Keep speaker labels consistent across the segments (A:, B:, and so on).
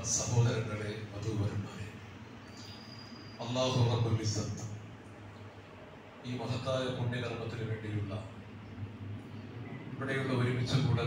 A: സഹോദരങ്ങളെ വധൂവരന്മാരെ അള്ളാഹു റബ്ബുൽ ഇസ്സത്ത് ഈ മഹത്തായ പുണ്യകർമ്മത്തിന് വേണ്ടിയുള്ള ഇവിടെയുള്ള ഒരുമിച്ച് കൂടൽ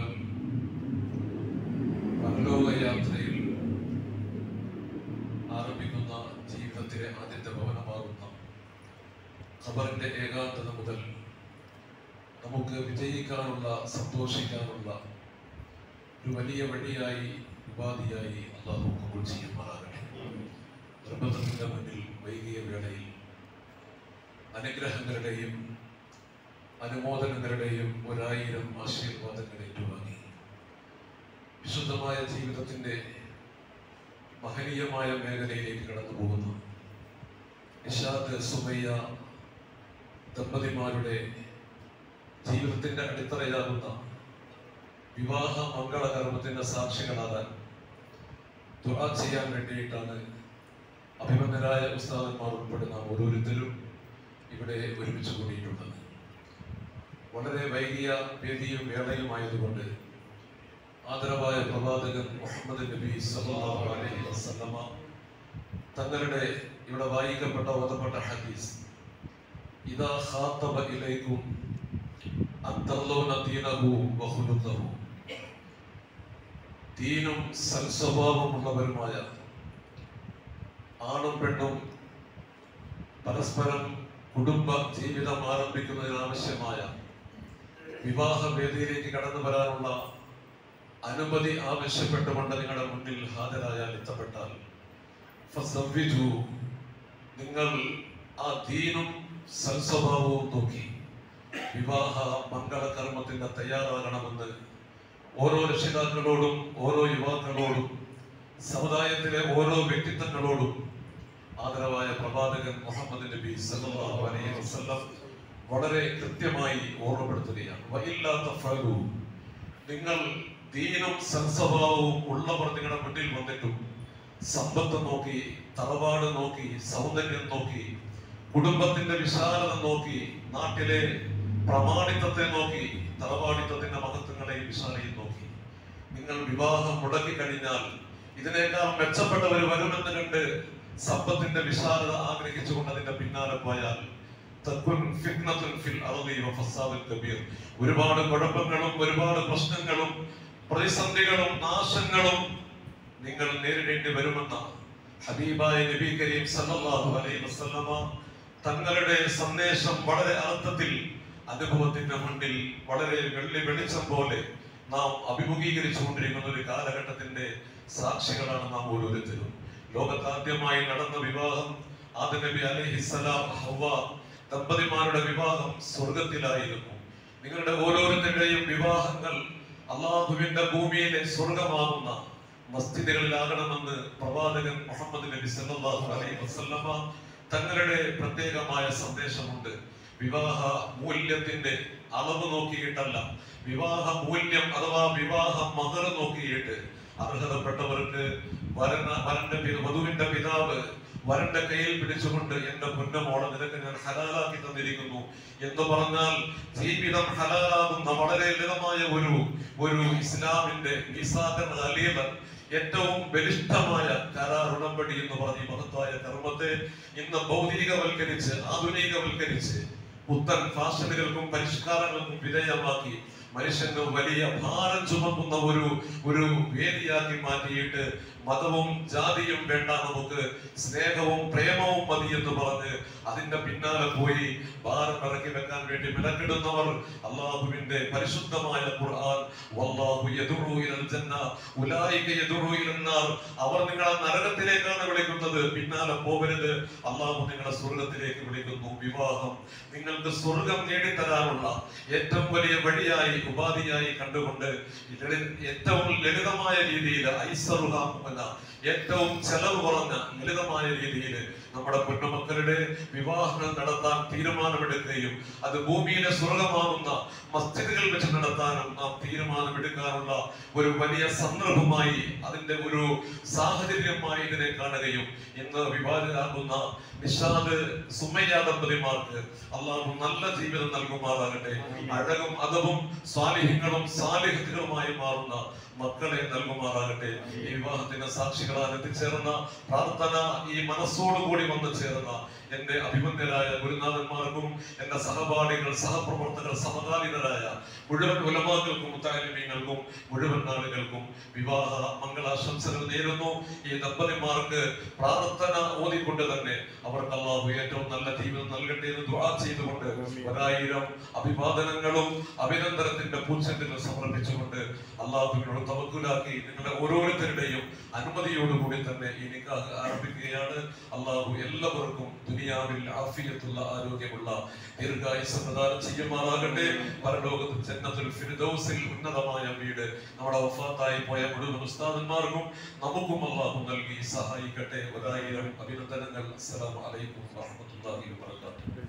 A: പരലോക യാത്രയിൽ ആരംഭിക്കുന്ന ജീവിതത്തിലെ ആദ്യത്തെ ഭവനമാകുന്ന ഖബറിന്റെ ഏകാന്തത മുതൽ നമുക്ക് വിജയിക്കാനുള്ള സന്തോഷിക്കാനുള്ള ഒരു വലിയ വഴിയായി ഉപാധിയായി അള്ളാഹു കബൂൾ ചെയ്യുമാറാകട്ടെ നിർബന്ധത്തിന്റെ മുന്നിൽ വൈകിയ വേളയിൽ അനുഗ്രഹങ്ങളുടെയും അനുമോദനങ്ങളുടെയും ഒരായിരം ആശീർവാദങ്ങൾ ഏറ്റുവാങ്ങി വിശുദ്ധമായ ജീവിതത്തിന്റെ മഹനീയമായ മേഖലയിലേക്ക് കടന്നു പോകുന്നു നിഷാദ് സുമയ്യ ദമ്പതിമാരുടെ ജീവിതത്തിന്റെ അടിത്തറയാകുന്ന വിവാഹ മംഗളകർമ്മത്തിന്റെ സാക്ഷികളാകാൻ ദുആ ചെയ്യാൻ വേണ്ടിയിട്ടാണ് അഭിമന്യരായ ഉസ്താദന്മാർ ഉൾപ്പെടെ നാം ഓരോരുത്തരും ഇവിടെ ഒരുമിച്ച് കൂടിയിട്ടുള്ളത് വളരെ വൈകിയ വേദിയും വേളയുമായതുകൊണ്ട് ആദരവായ പ്രവാചകൻ മുഹമ്മദ് നബി സല്ലല്ലാഹു അലൈഹി വസല്ലമ തങ്ങളുടെ ഇവിടെ വായിക്കപ്പെട്ട ഓതപ്പെട്ട ഹദീസ് ഇദാ ഖാത്തബ ഇലൈക്കും അന്തർലോന ദീനഹു വഖുലുഖഹു ദീനും സൽസ്വഭാവമുള്ളവരുമായ ആണും പെണ്ണും പരസ്പരം കുടുംബ ജീവിതം ആരംഭിക്കുന്നതിന് ആവശ്യമായ വിവാഹ വേദിയിലേക്ക് കടന്നു വരാനുള്ള അനുമതി ആവശ്യപ്പെട്ടുകൊണ്ട് നിങ്ങളുടെ മുന്നിൽ ഹാജരായാൽ എത്തപ്പെട്ടാൽ ഫസവ്വിജു, നിങ്ങൾ ആ ദീനും സൽസ്വഭാവവും നോക്കി വിവാഹ മംഗളകർമ്മത്തിന് തയ്യാറാകണമെന്ന് ഓരോ രക്ഷിതാക്കളോടും ഓരോ യുവാക്കളോടും സമുദായത്തിലെ ഓരോ വ്യക്തിത്വങ്ങളോടും ആദരവായ പ്രവാചകൻ മുഹമ്മദ് നബി സല്ലല്ലാഹു അലൈഹി വസല്ലം വളരെ കൃത്യമായി ഓർമ്മപ്പെടുത്തുകയാണ് വഇല്ലാത്ത ഫലു നിങ്ങൾ ദീനും സൽസ്വഭാവവും ഉള്ളവർ നിങ്ങളുടെ മുന്നിൽ വന്നിട്ടും സമ്പത്ത് നോക്കി തറവാട് നോക്കി സൗന്ദര്യം നോക്കി കുടുംബത്തിന്റെ വിശാലത നോക്കി നാട്ടിലെ പ്രമാണിത്വത്തെ നോക്കി തറവാടിത്വത്തിന്റെ മഹത്വങ്ങളെയും വിശാലയും നോക്കി നിങ്ങൾ വിവാഹം മുടക്കി കഴിഞ്ഞാൽ ഇതിനേക്കാൾ മെച്ചപ്പെട്ടവർ വരുമെന്ന് കണ്ട് സമ്പത്തിന്റെ വിശാലത ആഗ്രഹിച്ചുകൊണ്ട് അതിന്റെ പിന്നാലെ പോയാൽ തക്കുൻ ഫിത്നത്തുൻ ഫിൽ അർളി വഫസാദുൽ കബീർ ഒരുപാട് കുഴപ്പങ്ങളും ഒരുപാട് പ്രശ്നങ്ങളും പ്രതിസന്ധികളും നാശങ്ങളും നിങ്ങൾ നേരിടേണ്ടി വരുമെന്ന ഹബീബായ നബി കരീം സല്ലല്ലാഹു അലൈഹി വസല്ലമ തങ്ങളുടെ സന്ദേശം വളരെ അർത്ഥത്തിൽ അനുഭവത്തിന്റെ മുന്നിൽ വളരെ വെള്ളി വെളിച്ചം പോലെ നാം അഭിമുഖീകരിച്ചു കൊണ്ടിരിക്കുന്ന ഒരു കാലഘട്ടത്തിന്റെ സാക്ഷികളാണ് നാം ഓരോരുത്തരും ലോകത്താദ്യമായി നടന്ന വിവാഹം ആദ്യ നബി അലൈഹിസ്സലാം ഹവ്വ ദമ്പതിമാരുടെ വിവാഹം സ്വർഗത്തിലായിരുന്നു നിങ്ങളുടെ ഓരോരുത്തരുടെയും വിവാഹങ്ങൾ അള്ളാഹുവിന്റെ ഭൂമിയിലെ സ്വർഗമാകുന്ന മസ്ജിദുകളിലാകണമെന്ന് പ്രവാചകൻ മുഹമ്മദ് നബി സല്ലല്ലാഹു അലൈഹി വസല്ലമ തങ്ങളുടെ പ്രത്യേകമായ സന്ദേശമുണ്ട് വിവാഹ മൂല്യത്തിന്റെ അളവ് നോക്കിയിട്ടല്ല വിവാഹ മൂല്യം അഥവാ വിവാഹ മഹർ നോക്കിയിട്ട് അർഹതപ്പെട്ടവർക്ക് വരന വരന്റെ പി- വധുവിന്റെ പിതാവ് വരന്റെ കയ്യിൽ പിടിച്ചുകൊണ്ട് എന്റെ പൊന്നമോളെ നിനക്ക് ഞാൻ ഹലാലാക്കി തന്നിരിക്കുന്നു എന്ന് പറഞ്ഞാൽ ജീവിതം ഹലാലാകുന്ന വളരെ ലളിതമായ ഒരു ഒരു ഇസ്ലാമിന്റെ മീസാക്കൻ അലീലൻ ഏറ്റവും ബലിഷ്ഠമായ കരാർ ഉടമ്പടി എന്ന് പറഞ്ഞ ഈ മഹത്തായ കർമ്മത്തെ ഇന്ന് ഭൗതികവൽക്കരിച്ച് ആധുനികവൽക്കരിച്ച് പുത്തൻ ഫാഷനുകൾക്കും പരിഷ്കാരങ്ങൾക്കും വിധേയമാക്കി മനുഷ്യന് വലിയ ഭാരം ചുമക്കുന്ന ഒരു ഒരു വേദിയാക്കി മാറ്റിയിട്ട് മതവും ജാതിയും വേണ്ട നമുക്ക് സ്നേഹവും പ്രേമവും മതി എന്ന് പറഞ്ഞ് അതിന്റെ പിന്നാലെ പോയി ഭാരം ഇറക്കി വെക്കാൻ വേണ്ടി മെനക്കെടുന്നവർ അള്ളാഹുവിന്റെ പരിശുദ്ധമായ ഖുർആൻ വല്ലാഹു യദുറു ഇലൽ ജന്ന ഉലായിക യദുറു ഇലൻ നാർ അവർ നിങ്ങളെ നരകത്തിലേക്കാണ് വിളിക്കുന്നത് പിന്നാലെ പോകരുത് അള്ളാഹു നിങ്ങളെ സ്വർഗത്തിലേക്ക് വിളിക്കുന്നു വിവാഹം നിങ്ങൾക്ക് സ്വർഗം നേടിത്തരാനുള്ള ഏറ്റവും വലിയ വഴിയായി ഉപാധിയായി കണ്ടുകൊണ്ട് ലളി- ഏറ്റവും ലളിതമായ രീതിയിൽ ഐസറുഹാം എന്ന ഏറ്റവും ചെലവ് കുറഞ്ഞ ലളിതമായ രീതിയിൽ നമ്മുടെ പൊന്നുമക്കളുടെ വിവാഹങ്ങൾ നടത്താൻ തീരുമാനമെടുക്കുകയും അത് ഭൂമിയിലെ സ്വർഗമാകുന്ന മസ്ജിദുകൾ വെച്ച് നടത്താനും നാം തീരുമാനമെടുക്കാനുള്ള ഒരു വലിയ സന്ദർഭമായി അതിന്റെ ഒരു സാഹചര്യമായി ഇതിനെ കാണുകയും ഇന്ന് വിവാഹിതരാകുന്ന നിഷാദ് സുമയ്യ ദമ്പതിമാർക്ക് അള്ളാഹു നല്ല ജീവിതം നൽകുമാറാകട്ടെ അഴകും അതവും സ്വാലിഹ്യങ്ങളും സാലിഹ്യങ്ങളുമായി മാറുന്ന മക്കളെ നൽകുമാറാകട്ടെ ഈ വിവാഹത്തിന് സാക്ഷികളാൽ എത്തിച്ചേർന്ന പ്രാർത്ഥന ഈ മനസ്സോടുകൂടി വന്നു ചേർന്ന എന്റെ അഭിമന്യരായ ഗുരുനാഥന്മാർക്കും എന്റെ സഹപാഠികൾ സഹപ്രവർത്തകർ സമകാലികരായ മുഴുവൻ ഉലമാക്കൾക്കും മുത്താലിമീങ്ങൾക്കും മുഴുവൻ ആളുകൾക്കും വിവാഹ മംഗളാശംസകൾ നേരുന്നു ഈ ദമ്പതിമാർക്ക് പ്രാർത്ഥന ഓതിക്കൊണ്ട് തന്നെ അവർക്ക് അള്ളാഹു ഏറ്റവും നല്ല ജീവിതം നൽകട്ടെ എന്ന് ദുആ ചെയ്തുകൊണ്ട് ഒരായിരം അഭിവാദനങ്ങളും അഭിനന്ദനത്തിന്റെ പൂച്ചെങ്കിലും സമർപ്പിച്ചുകൊണ്ട് അള്ളാഹുവിനോട് തവക്കുലാക്കി നിങ്ങളുടെ ഓരോരുത്തരുടെയും അനുമതിയോടുകൂടി തന്നെ ഈ നിക്കാഹ് ആരംഭിക്കുകയാണ് അള്ളാഹു എല്ലാവർക്കും ദുനിയാവിൽ ആഫിയത്തുള്ള ആരോഗ്യമുള്ള ദീർഘായുസ് പ്രദാനം ചെയ്യുമാറാകട്ടെ പരലോകത്ത് ജന്നത്തുൽ ഫിർദൗസിൽ ഉന്നതമായ വീട് നമ്മുടെ വഫാത്തായി പോയ മുഴുവൻ ഉസ്താദന്മാർക്കും നമുക്കും അള്ളാഹു നൽകി സഹായിക്കട്ടെ ഒരായിരം അഭിനന്ദനങ്ങൾ അസ്സലാമു അലൈക്കും വറഹ്മത്തുള്ളാഹി വബറകാതുഹു